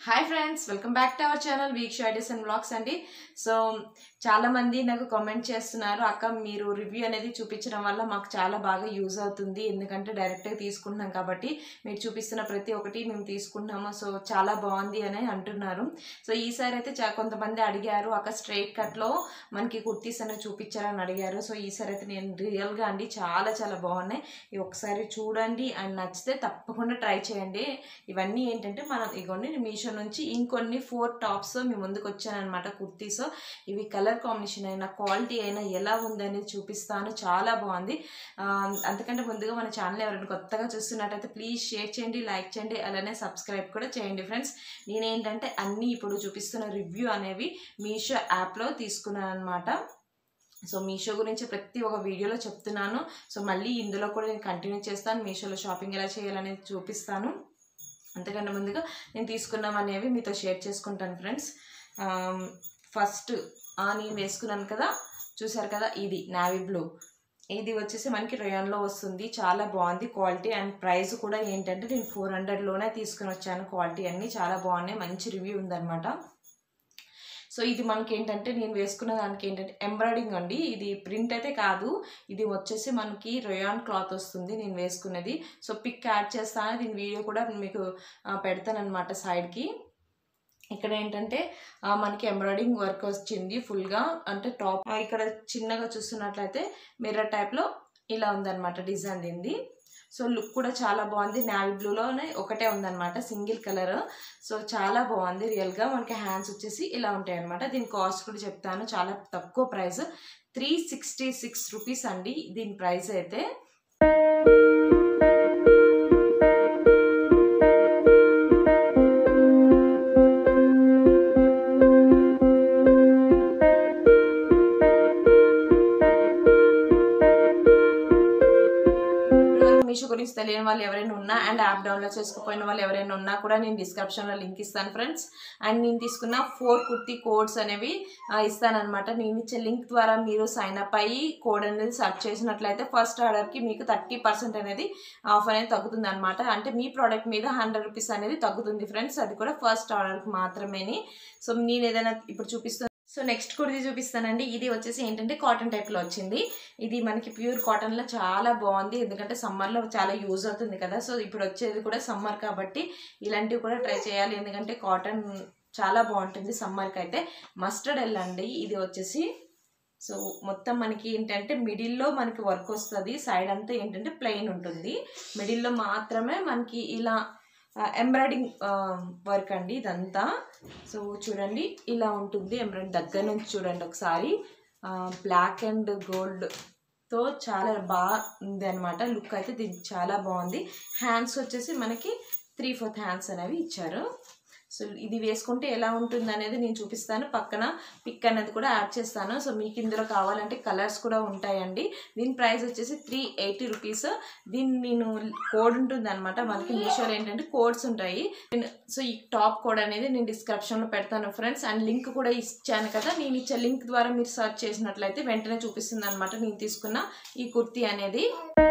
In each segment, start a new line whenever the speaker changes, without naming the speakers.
hi friends welcome back to our channel వీక్ షాడీస్ and blogs అండి సో చాలా మంది నాకు కామెంట్ చేస్తున్నారు అక్క మీరు రివ్యూ అనేది చూపించడం వల్ల మాకు చాలా బాగా యూజ్ అవుతుంది ఎందుకంటే డైరెక్ట్గా తీసుకుంటున్నాం కాబట్టి మీరు చూపిస్తున్న ప్రతి ఒక్కటి మేము తీసుకుంటున్నాము సో చాలా బాగుంది అని అంటున్నారు సో ఈసారి అయితే చా కొంతమంది అడిగారు అక్క స్ట్రైట్ కట్లో మనకి కుర్తీస్ అనేవి చూపించారని అడిగారు సో ఈసారి అయితే నేను రియల్గా అండి చాలా చాలా బాగున్నాయి ఇవి ఒకసారి చూడండి అండ్ నచ్చితే తప్పకుండా ట్రై చేయండి ఇవన్నీ ఏంటంటే మనం ఇగోండి మీషో నుంచి ఇంకొన్ని ఫోర్ టాప్స్ మీ ముందుకు వచ్చానమాట కుర్తీస్ ఇవి కలర్ కాంబినేషన్ అయినా క్వాలిటీ అయినా ఎలా ఉందనేది చూపిస్తాను చాలా బాగుంది ఆ, అంతకంటే ముందుగా మన ఛానల్ ఎవరైనా కొత్తగా చూస్తున్నట్టయితే ప్లీజ్ షేర్ చేయండి లైక్ చేయండి అలానే సబ్స్క్రైబ్ కూడా చేయండి ఫ్రెండ్స్ నేనేంటంటే అన్నీ ఇప్పుడు చూపిస్తున్న రివ్యూ అనేవి మీషో యాప్లో తీసుకున్నాను అనమాట సో మీషో గురించి ప్రతి ఒక్క వీడియోలో చెప్తున్నాను సో మళ్ళీ ఇందులో కూడా నేను కంటిన్యూ చేస్తాను మీషోలో షాపింగ్ ఎలా చేయాలనేది చూపిస్తాను అంతకంటే ముందుగా నేను తీసుకున్నాం అనేవి మీతో షేర్ చేసుకుంటాను ఫ్రెండ్స్ ఫస్ట్ నేను వేసుకున్నాను కదా చూసారు కదా ఇది నావీ బ్లూ ఇది వచ్చేసి మనకి రయాన్లో వస్తుంది చాలా బాగుంది క్వాలిటీ అండ్ ప్రైస్ కూడా ఏంటంటే నేను ఫోర్ హండ్రెడ్లోనే తీసుకుని వచ్చాను క్వాలిటీ అన్నీ చాలా బాగున్నాయి మంచి రివ్యూ ఉందన్నమాట సో ఇది మనకి ఏంటంటే నేను వేసుకున్న దానికి ఏంటంటే ఎంబ్రాయిడింగ్ అండి ఇది ప్రింట్ అయితే కాదు ఇది వచ్చేసి మనకి రొయాన్ క్లాత్ వస్తుంది నేను వేసుకున్నది సో పిక్ యాడ్ చేస్తాను దీని వీడియో కూడా మీకు పెడతాను అనమాట సైడ్కి ఇక్కడ ఏంటంటే ఆ, మనకి ఎంబ్రాయిడింగ్ వర్క్ వచ్చింది ఫుల్గా అంటే టాప్ ఆ, ఇక్కడ చిన్నగా చూస్తున్నట్లయితే మిర్రర్ టైప్లో ఇలా ఉందన్నమాట డిజైన్ దీనిది సో లుక్ కూడా చాలా బాగుంది నావీ బ్లూలోనే ఒకటే ఉందన్నమాట సింగిల్ కలర్ సో చాలా బాగుంది రియల్గా మనకి హ్యాండ్స్ వచ్చేసి ఇలా ఉంటాయి అనమాట దీని కాస్ట్ కూడా చెప్తాను చాలా తక్కువ price three sixty six rupees అండి దీని ప్రైస్ అయితే మీషో గురించి తెలియని వాళ్ళు ఎవరైనా ఉన్నా అండ్ యాప్ డౌన్లోడ్ చేసుకోపోయిన వాళ్ళు ఎవరైనా ఉన్నా కూడా నేను డిస్క్రిప్షన్లో లింక్ ఇస్తాను ఫ్రెండ్స్ అండ్ నేను తీసుకున్న ఫోర్ కుర్తీ కోడ్స్ అనేవి ఆ, ఇస్తానన్నమాట నేను ఇచ్చే లింక్ ద్వారా మీరు సైన్ అప్ అయ్యి కోడ్ అనేది సెర్చ్ చేసినట్లయితే ఫస్ట్ ఆర్డర్కి మీకు థర్టీ పర్సెంట్ అనేది ఆఫ్ అనేది తగ్గుతుంది అనమాట అంటే మీ ప్రోడక్ట్ మీద హండ్రెడ్ రూపీస్ అనేది తగ్గుతుంది ఫ్రెండ్స్ అది కూడా ఫస్ట్ ఆర్డర్కి మాత్రమేని సో నేను ఏదైనా ఇప్పుడు చూపిస్తాను సో నెక్స్ట్ కుర్తీ చూపిస్తానండి ఇది వచ్చేసి ఏంటంటే కాటన్ టైప్లో వచ్చింది ఇది మనకి ప్యూర్ కాటన్లో చాలా బాగుంది ఎందుకంటే సమ్మర్లో చాలా యూజ్ అవుతుంది కదా సో ఇప్పుడు వచ్చేది కూడా సమ్మర్ కాబట్టి ఇలాంటివి కూడా ట్రై చేయాలి ఎందుకంటే కాటన్ చాలా బాగుంటుంది సమ్మర్కి అయితే మస్టర్డ్ వెళ్ళండి ఇది వచ్చేసి సో మొత్తం మనకి ఏంటంటే మిడిల్లో మనకి వర్క్ వస్తుంది సైడ్ అంతా ఏంటంటే ప్లెయిన్ ఉంటుంది మిడిల్లో మాత్రమే మనకి ఇలా ఎంబ్రాయిడింగ్ వర్క్ అండి ఇదంతా సో చూడండి ఇలా ఉంటుంది ఎంబ్రాయిడింగ్ దగ్గర నుంచి చూడండి ఒకసారి బ్లాక్ అండ్ గోల్డ్తో చాలా బాగా ఉంది అనమాట లుక్ అయితే దీనికి చాలా బాగుంది హ్యాండ్స్ వచ్చేసి మనకి త్రీ ఫోర్త్ హ్యాండ్స్ అనేవి ఇచ్చారు సో ఇది వేసుకుంటే ఎలా ఉంటుంది అనేది నేను చూపిస్తాను పక్కన పిక్ అనేది కూడా యాడ్ చేస్తాను సో మీకు ఇందులో కావాలంటే కలర్స్ కూడా ఉంటాయండి దీని ప్రైస్ వచ్చేసి త్రీ ఎయిటీ రూపీస్ దీన్ని నేను కోడ్ ఉంటుంది అనమాట మనకి మీషోలో ఏంటంటే కోడ్స్ ఉంటాయి నేను- సో ఈ టాప్ కోడ్ అనేది నేను డిస్క్రిప్షన్లో పెడతాను ఫ్రెండ్స్ అండ్ లింక్ కూడా ఇచ్చాను కదా నేను ఇచ్చే లింక్ ద్వారా మీరు సర్చ్ చేసినట్లయితే వెంటనే చూపిస్తుంది అనమాట నేను తీసుకున్న ఈ కుర్తీ అనేది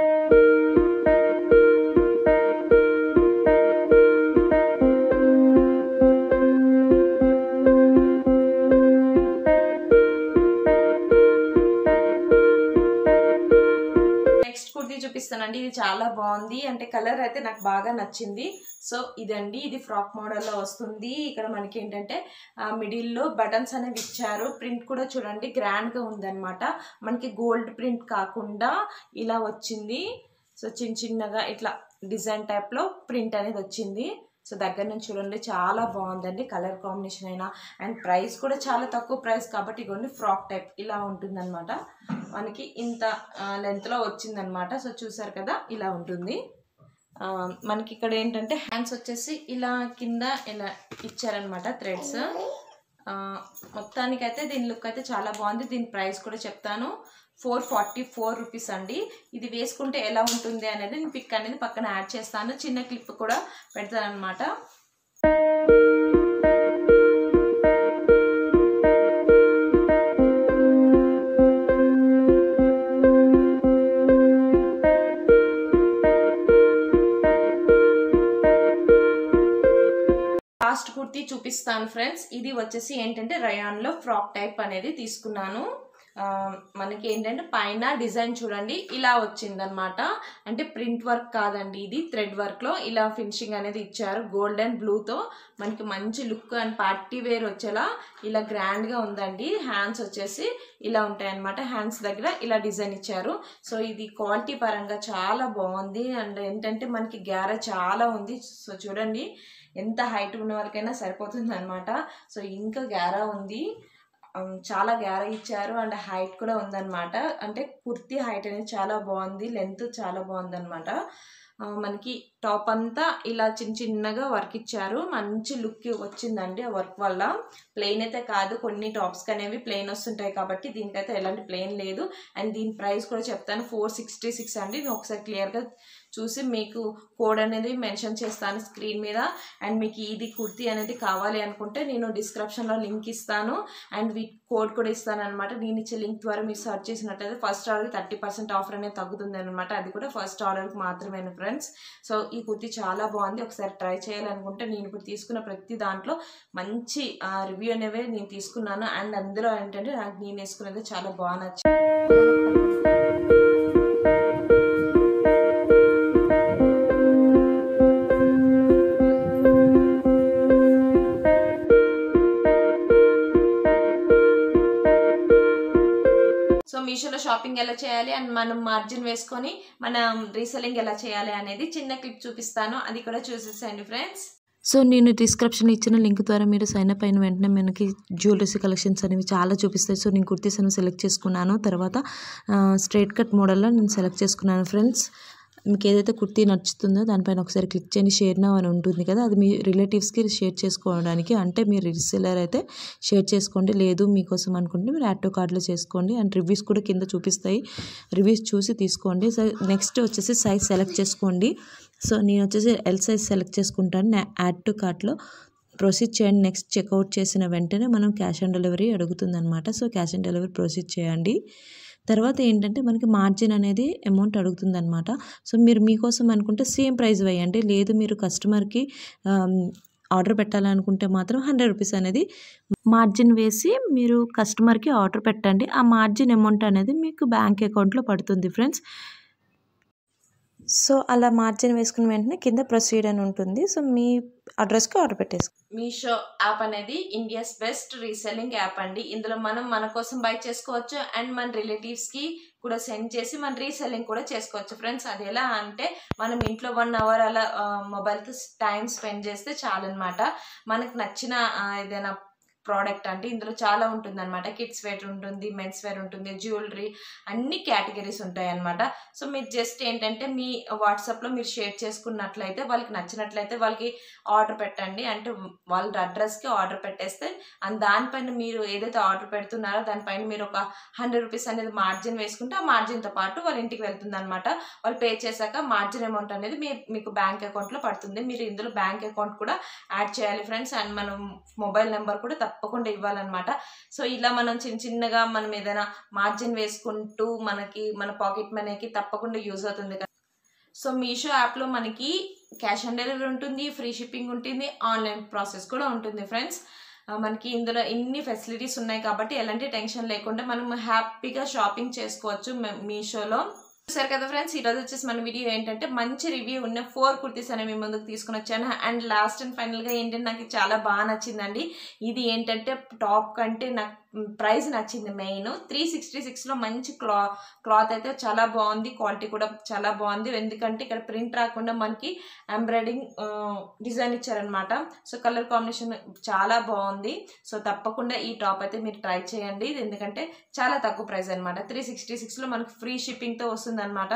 నెక్స్ట్ కుర్తీ చూపిస్తానండి ఇది చాలా బాగుంది అంటే కలర్ అయితే నాకు బాగా నచ్చింది సో ఇదండి ఇది ఫ్రాక్ మోడల్లో వస్తుంది ఇక్కడ మనకి ఏంటంటే మిడిల్లో బటన్స్ అనేవి ఇచ్చారు ప్రింట్ కూడా చూడండి గ్రాండ్గా ఉందన్నమాట మనకి గోల్డ్ ప్రింట్ కాకుండా ఇలా వచ్చింది సో చిన్న చిన్నగా ఇట్లా డిజైన్ టైప్లో ప్రింట్ అనేది వచ్చింది సో దగ్గర నుంచి చూడండి చాలా బాగుందండి కలర్ కాంబినేషన్ అయినా అండ్ ప్రైస్ కూడా చాలా తక్కువ ప్రైస్ కాబట్టి ఇగోండి ఫ్రాక్ టైప్ ఇలా ఉంటుందన్నమాట మనకి ఇంత లెంత్లో వచ్చిందనమాట సో చూసారు కదా ఇలా ఉంటుంది ఆ, మనకి ఇక్కడ ఏంటంటే హ్యాండ్స్ వచ్చేసి ఇలా కింద ఇలా ఇచ్చారనమాట థ్రెడ్స్ మొత్తానికైతే దీని లుక్ అయితే చాలా బాగుంది దీని ప్రైస్ కూడా చెప్తాను ఫోర్ ఫార్టీ ఫోర్ రూపీస్ అండి ఇది వేసుకుంటే ఎలా ఉంటుంది అనేది నేను పిక్ అనేది పక్కన యాడ్ చేస్తాను చిన్న క్లిప్ కూడా పెడతాను అనమాట లాస్ట్ కుర్తీ కుర్తీ చూపిస్తాను ఫ్రెండ్స్ ఇది వచ్చేసి ఏంటంటే రయాన్లో ఫ్రాక్ టైప్ అనేది తీసుకున్నాను ఆ, మనకి ఏంటంటే పైన డిజైన్ చూడండి ఇలా వచ్చిందనమాట అంటే ప్రింట్ వర్క్ కాదండి ఇది థ్రెడ్ వర్క్లో ఇలా ఫినిషింగ్ అనేది ఇచ్చారు గోల్డ్ అండ్ బ్లూతో మనకి మంచి లుక్ అండ్ పార్టీ వేర్ వచ్చేలా ఇలా గ్రాండ్గా ఉందండి హ్యాండ్స్ వచ్చేసి ఇలా ఉంటాయి అనమాట హ్యాండ్స్ దగ్గర ఇలా డిజైన్ ఇచ్చారు సో ఇది క్వాలిటీ పరంగా చాలా బాగుంది అండ్ ఏంటంటే మనకి గ్యార చాలా ఉంది సో చూడండి ఎంత హైట్ ఉన్న వాళ్ళకైనా సరిపోతుంది అనమాట సో ఇంకా గ్యారా ఉంది ఉమ్, చాలా గ్యార ఇచ్చారు అండ్ హైట్ కూడా ఉందన్నమాట అంటే కుర్తీ హైట్ అనేది చాలా బాగుంది లెంత్ చాలా బాగుందన్నమాట ఆ, మనకి టాప్ అంతా ఇలా చిన్న చిన్నగా వర్క్ ఇచ్చారు మంచి లుక్ వచ్చిందండి ఆ వర్క్ వల్ల ప్లెయిన్ అయితే కాదు కొన్ని టాప్స్కి అనేవి ప్లెయిన్ వస్తుంటాయి కాబట్టి దీనికైతే ఎలాంటి ప్లెయిన్ లేదు అండ్ దీని ప్రైస్ కూడా చెప్తాను ఫోర్ సిక్స్టీ సిక్స్ అండి నేను ఒకసారి క్లియర్గా చూసి మీకు కోడ్ అనేది మెన్షన్ చేస్తాను స్క్రీన్ మీద అండ్ మీకు ఇది కుర్తీ అనేది కావాలి అనుకుంటే నేను డిస్క్రిప్షన్లో లింక్ ఇస్తాను అండ్ వీటి కోడ్ కూడా ఇస్తాను అనమాట నేను ఇచ్చే లింక్ ద్వారా మీరు సర్చ్ చేసినట్లయితే ఫస్ట్ ఆర్డర్కి థర్టీ పర్సెంట్ ఆఫర్ అనేది తగ్గుతుంది అనమాట అది కూడా ఫస్ట్ ఆర్డర్కి మాత్రమే ఫ్రెండ్స్ సో ఈ కుర్తీ చాలా బాగుంది ఒకసారి ట్రై చేయాలనుకుంటే నేను ఇప్పుడు తీసుకున్న ప్రతి దాంట్లో మంచి రివ్యూ అనేవి నేను తీసుకున్నాను అండ్ అందులో ఏంటంటే నాకు నేను వేసుకున్నది చాలా బాగా నచ్చింది సో మీషోలో షాపింగ్ ఎలా చేయాలి అండ్ మనం మార్జిన్ వేసుకొని మనం రీసెల్లింగ్ ఎలా చేయాలి అనేది చిన్న క్లిప్ చూపిస్తాను అది కూడా చూసేసేయండి ఫ్రెండ్స్
సో నేను డిస్క్రిప్షన్ ఇచ్చిన లింక్ ద్వారా మీరు సైన్ అప్ అయిన వెంటనే మనకి జ్యువెలరీస్ కలెక్షన్స్ అనేవి చాలా చూపిస్తాయి సో నేను కుర్తీస్ అనేవి సెలెక్ట్ చేసుకున్నాను తర్వాత స్ట్రైట్ కట్ మోడల్లో నేను సెలెక్ట్ చేసుకున్నాను ఫ్రెండ్స్ మీకు ఏదైతే కుర్తీ నచ్చుతుందో దానిపైన ఒకసారి క్లిక్ చేయండి షేర్ నవ్ అని ఉంటుంది కదా అది మీ రిలేటివ్స్కి షేర్ చేసుకోవడానికి అంటే మీరు రీసెలర్ అయితే షేర్ చేసుకోండి లేదు మీకోసం అనుకుంటే మీరు యాక్టివ్ కార్డులో చేసుకోండి అండ్ రివ్యూస్ కూడా కింద చూపిస్తాయి రివ్యూస్ చూసి తీసుకోండి సో నెక్స్ట్ వచ్చేసి సైజ్ సెలెక్ట్ చేసుకోండి సో నేను వచ్చేసి ఎల్ సైజ్ సెలెక్ట్ చేసుకుంటాను నా యాడ్ టు కార్ట్లో ప్రొసీడ్ చేయండి నెక్స్ట్ చెక్అవుట్ చేసిన వెంటనే మనం క్యాష్ ఆన్ డెలివరీ అడుగుతుంది అనమాట so cash on delivery proceed చేయండి తర్వాత ఏంటంటే మనకి మార్జిన్ అనేది అమౌంట్ అడుగుతుంది అనమాట సో మీరు మీకోసం అనుకుంటే సేమ్ ప్రైస్ వేయండి లేదు మీరు కస్టమర్కి ఆర్డర్ పెట్టాలనుకుంటే మాత్రం హండ్రెడ్ రూపీస్ అనేది మార్జిన్ వేసి మీరు కస్టమర్కి ఆర్డర్ పెట్టండి ఆ మార్జిన్ అమౌంట్ అనేది మీకు బ్యాంక్ అకౌంట్లో పడుతుంది ఫ్రెండ్స్ సో అలా మార్జిన్ వేసుకున్న వెంటనే కింద ప్రొసీడ్ అని ఉంటుంది సో మీ అడ్రస్కి ఆర్డర్ పెట్టేసుకో
మీషో యాప్ అనేది ఇండియాస్ బెస్ట్ రీసెల్లింగ్ యాప్ అండి ఇందులో మనం మన కోసం బై చేసుకోవచ్చు అండ్ మన రిలేటివ్స్కి కూడా సెండ్ చేసి మన రీసెల్లింగ్ కూడా చేసుకోవచ్చు ఫ్రెండ్స్ అది ఎలా అంటే మనం ఇంట్లో వన్ అవర్ అలా మొబైల్తో టైం స్పెండ్ చేస్తే చాలన్నమాట మనకు నచ్చిన ఆ, ఏదైనా ప్రోడక్ట్ అంటే ఇందులో చాలా ఉంటుంది అనమాట కిడ్స్ వేర్ ఉంటుంది మెన్స్ వేర్ ఉంటుంది జ్యువెలరీ అన్ని కేటగిరీస్ ఉంటాయి అనమాట సో మీరు జస్ట్ ఏంటంటే మీ వాట్సాప్లో మీరు షేర్ చేసుకున్నట్లయితే వాళ్ళకి నచ్చినట్లయితే వాళ్ళకి ఆర్డర్ పెట్టండి అంటే వాళ్ళ అడ్రస్కి ఆర్డర్ పెట్టేస్తే అండ్ దానిపైన మీరు ఏదైతే ఆర్డర్ పెడుతున్నారో దానిపైన మీరు ఒక హండ్రెడ్ రూపీస్ అనేది మార్జిన్ వేసుకుంటే ఆ మార్జిన్తో పాటు వాళ్ళ ఇంటికి వెళ్తుంది అనమాట వాళ్ళు పే చేశాక మార్జిన్ అమౌంట్ అనేది మీ మీకు బ్యాంక్ అకౌంట్లో పడుతుంది మీరు ఇందులో బ్యాంక్ అకౌంట్ కూడా యాడ్ చేయాలి ఫ్రెండ్స్ అండ్ మనం మొబైల్ నెంబర్ కూడా తప్పకుండా ఇవ్వాలన్నమాట సో ఇలా మనం చిన్న చిన్నగా మనం ఏదైనా మార్జిన్ వేసుకుంటూ మనకి మన పాకెట్ మనీకి తప్పకుండా యూజ్ అవుతుంది కదా సో మీషో యాప్లో మనకి క్యాష్ ఆన్ డెలివరీ ఉంటుంది ఫ్రీ షిప్పింగ్ ఉంటుంది ఆన్లైన్ ప్రాసెస్ కూడా ఉంటుంది ఫ్రెండ్స్ ఆ, మనకి ఇందులో ఇన్ని ఫెసిలిటీస్ ఉన్నాయి కాబట్టి ఎలాంటి టెన్షన్ లేకుండా మనం హ్యాపీగా షాపింగ్ చేసుకోవచ్చు మ- మీషోలో చూసారు కదా ఫ్రెండ్స్ ఈరోజు వచ్చేసి మన వీడియో ఏంటంటే మంచి రివ్యూ ఉన్న ఫోర్ కుర్తీస్ అనేవి మీ ముందుకు తీసుకుని వచ్చాను అండ్ లాస్ట్ అండ్ ఫైనల్గా ఏంటంటే నాకు చాలా బాగా నచ్చిందండి ఇది ఏంటంటే టాప్ కంటే నాకు ప్రైస్ నచ్చింది మెయిన్ త్రీ సిక్స్టీ సిక్స్లో మంచి క్లా క్లాత్ అయితే చాలా బాగుంది క్వాలిటీ కూడా చాలా బాగుంది ఎందుకంటే ఇక్కడ ప్రింట్ రాకుండా మనకి ఎంబ్రాయిడింగ్ డిజైన్ ఇచ్చారనమాట సో కలర్ కాంబినేషన్ చాలా బాగుంది సో తప్పకుండా ఈ టాప్ అయితే మీరు ట్రై చేయండి ఇది ఎందుకంటే చాలా తక్కువ ప్రైస్ అనమాట త్రీ సిక్స్టీ సిక్స్లో మనకి ఫ్రీ షిప్పింగ్తో వస్తుంది అనమాట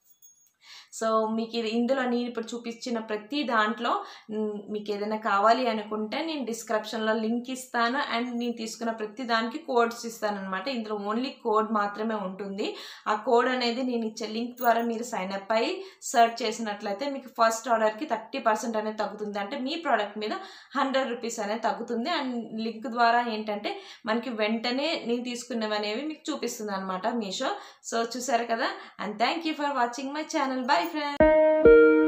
సో మీకు ఇది ఇందులో నేను ఇప్పుడు చూపించిన ప్రతి దాంట్లో మ్, మీకు ఏదైనా కావాలి అనుకుంటే నేను డిస్క్రిప్షన్లో లింక్ ఇస్తాను అండ్ నేను తీసుకున్న ప్రతి దానికి కోడ్స్ ఇస్తాను అనమాట ఇందులో ఓన్లీ కోడ్ మాత్రమే ఉంటుంది ఆ కోడ్ అనేది నేను ఇచ్చే లింక్ ద్వారా మీరు సైన్ అప్ అయ్యి సర్చ్ చేసినట్లయితే మీకు ఫస్ట్ ఆర్డర్కి థర్టీ పర్సెంట్ అనేది తగ్గుతుంది అంటే మీ ప్రోడక్ట్ మీద హండ్రెడ్ రూపీస్ అనేది తగ్గుతుంది అండ్ లింక్ ద్వారా ఏంటంటే మనకి వెంటనే నేను తీసుకున్నవి అనేవి మీకు చూపిస్తుంది అనమాట మీషో సో చూసారు కదా and thank you for watching my channel bye friend